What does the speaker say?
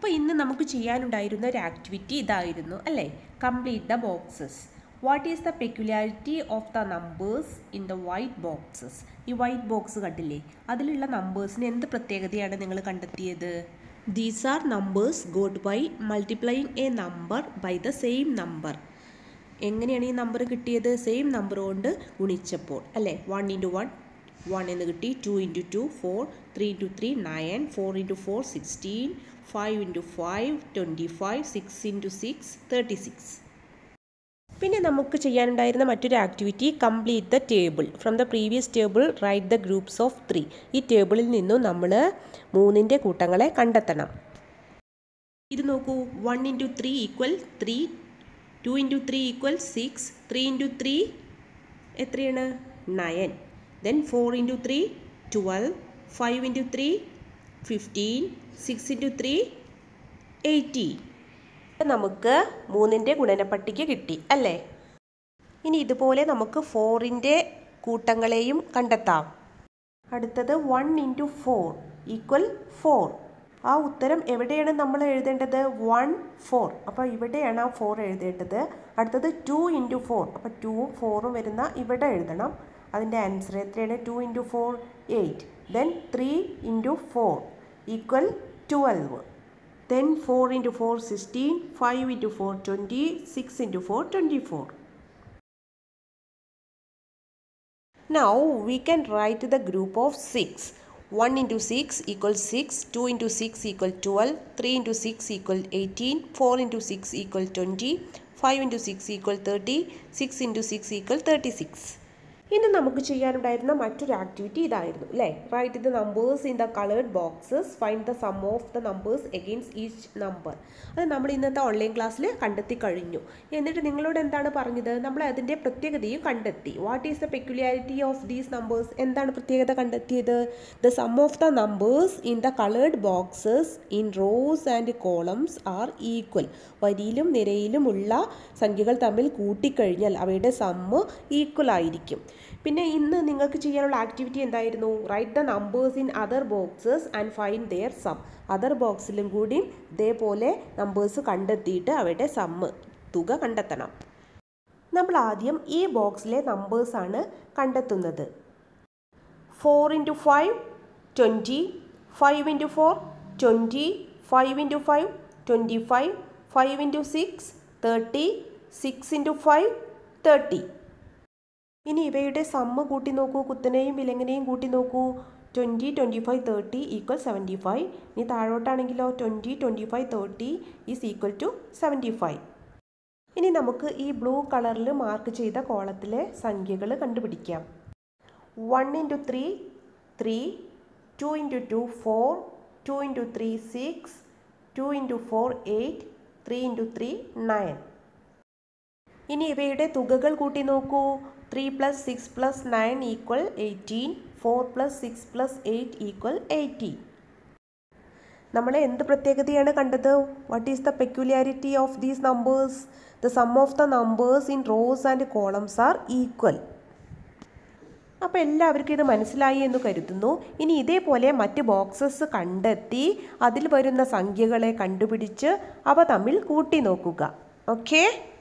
അപ്പോൾ ഇന്ന് നമുക്ക് ചെയ്യാനുണ്ടായിരുന്ന ഒരു ആക്ടിവിറ്റി ഇതായിരുന്നു അല്ലേ complete the boxes what is the peculiarity of the numbers in the white boxes ഈ വൈറ്റ് ബോക്സ് കണ്ടില്ലേ അതിലുള്ള നമ്പേഴ്സിന് എന്ത് പ്രത്യേകതയാണ് നിങ്ങൾ കണ്ടെത്തിയത് these are numbers got by multiplying a number by the same number എങ്ങനെയാണ് ഈ നമ്പർ കിട്ടിയത് സെയിം നമ്പർ കൊണ്ട് ഗുണിച്ചപ്പോൾ അല്ലേ വൺ ഇൻറ്റു വൺ വൺ എന്ന് കിട്ടി two into two four three into three nine four into four sixteen five into five twenty five six into six thirty six പിന്നെ നമുക്ക് ചെയ്യാനുണ്ടായിരുന്ന മറ്റൊരു activity complete the table from the previous table write the groups of three ഈ ടേബിളിൽ നിന്നും നമ്മൾ മൂന്നിൻ്റെ കൂട്ടങ്ങളെ കണ്ടെത്തണം ഇത് നോക്കൂ one into three equal three two into three equal six three into three എത്രയാണ് nine then four into three twelve five into three fifteen six into three eighteen നമുക്ക് മൂന്നിൻ്റെ ഗുണനപ്പട്ടിക കിട്ടി അല്ലേ ഇനി ഇതുപോലെ നമുക്ക് ഫോറിൻ്റെ കൂട്ടങ്ങളെയും കണ്ടെത്താം അടുത്തത് one into four equal four ആ ഉത്തരം എവിടെയാണ് നമ്മൾ എഴുതേണ്ടത് വൺ ഫോർ അപ്പോൾ ഇവിടെയാണ് ആ ഫോർ എഴുതേണ്ടത് അടുത്തത് ടു ഇൻറ്റു ഫോർ അപ്പോൾ ടൂവും ഫോറും വരുന്ന ഇവിടെ എഴുതണം അതിൻ്റെ ആൻസർ എത്രയാണ് two into four eight then three into four equal twelve then 4 into 4 16 5 into 4 20 6 into 4 24 now we can write the group of 6 1 into 6 equals 6 2 into 6 equal 12 3 into 6 equal 18 4 into 6 equal 20 5 into 6 equal 30 6 into 6 equal 36 ഇന്ന് നമുക്ക് ചെയ്യാനുണ്ടായിരുന്ന മറ്റൊരു activity ഇതായിരുന്നു അല്ലേ write the numbers in the coloured boxes find the sum of the numbers against each number അത് നമ്മൾ ഇന്നത്തെ online ക്ലാസ്സിൽ കണ്ടെത്തി കഴിഞ്ഞു എന്നിട്ട് നിങ്ങളോട് എന്താണ് പറഞ്ഞത് നമ്മൾ അതിൻ്റെ പ്രത്യേകതയും കണ്ടെത്തി what is the peculiarity of these numbers എന്താണ് പ്രത്യേകത കണ്ടെത്തിയത് the sum of the numbers in the coloured boxes in rows and columns are equal വരിയിലും നിരയിലുമുള്ള സംഖ്യകൾ തമ്മിൽ കൂട്ടിക്കഴിഞ്ഞാൽ അവയുടെ സമ്മ് ഈക്വൽ ആയിരിക്കും പിന്നെ ഇന്ന് നിങ്ങൾക്ക് ചെയ്യാനുള്ള ആക്ടിവിറ്റി എന്തായിരുന്നു write the numbers in other boxes and find their sum other ബോക്സിലും കൂടി ഇതേപോലെ നമ്പേഴ്സ് കണ്ടെത്തിയിട്ട് അവയുടെ സമ്മ് തുക കണ്ടെത്തണം നമ്മൾ ആദ്യം ഈ ബോക്സിലെ നമ്പേഴ്സാണ് കണ്ടെത്തുന്നത് four into five twenty five into four twenty five into five twenty five five into six thirty six into five thirty ഇനി ഇവയുടെ സമ്മ് കൂട്ടി നോക്കൂ കുത്തനെയും വിലങ്ങനെയും കൂട്ടി നോക്കൂ twenty twenty five thirty equal seventy five ഇനി താഴോട്ടാണെങ്കിലോ twenty twenty five thirty is equal to seventy five ഇനി നമുക്ക് ഈ ബ്ലൂ കളറിൽ മാർക്ക് ചെയ്ത കോളത്തിലെ സംഖ്യകൾ കണ്ടുപിടിക്കാം one into three three two into two four two into three six two into four eight three into three nine ഇനി ഇവയുടെ തുകകൾ കൂട്ടി നോക്കൂ three plus six plus nine equal eighteen four plus six plus eight equal eighteen നമ്മൾ എന്ത് പ്രത്യേകതയാണ് കണ്ടത് what is the peculiarity of these numbers the sum of the numbers in rows and columns are equal അപ്പോൾ എല്ലാവർക്കും ഇത് മനസ്സിലായി എന്ന് കരുതുന്നു ഇനി ഇതേപോലെ മറ്റ് ബോക്സസ് കണ്ടെത്തി അതിൽ വരുന്ന സംഖ്യകളെ കണ്ടുപിടിച്ച് അവ തമ്മിൽ കൂട്ടി നോക്കുക ഓക്കേ